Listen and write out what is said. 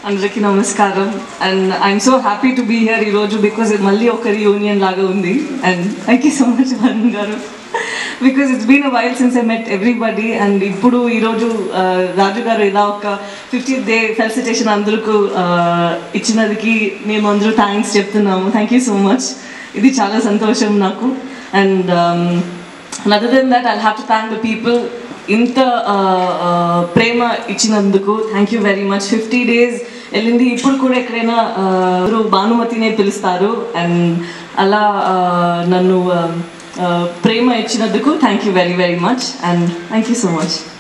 అందరికీ నమస్కారం and I'm so happy to be here ఈరోజు బికాజ్ మళ్ళీ ఒక రీయూనియన్ లాగా ఉంది and thank you so much Varun గారు because it's been a while since I met everybody and ఇప్పుడు ఈరోజు రాజు గారు ఇలా ఒక ఫిఫ్టీ డే ఫెలిసిటేషన్ అందరికీ ఇచ్చినందుకు మేము అందరూ థ్యాంక్స్ చెప్తున్నాము థ్యాంక్ యూ సో మచ్ ఇది చాలా సంతోషం నాకు and other then that I have to thank the people ఇంత ఆ, ఆ, ప్రేమ ఇచ్చినందుకు thank you very much fifty days వెళ్ళింది ఇప్పుడు కూడా ఎక్కడైనా ఆ, ఎవరు భానుమతినే పిలుస్తారు అండ్ అలా ఆ, నన్ను ఆ, ఆ, ప్రేమ ఇచ్చినందుకు thank you very very much and thank you so much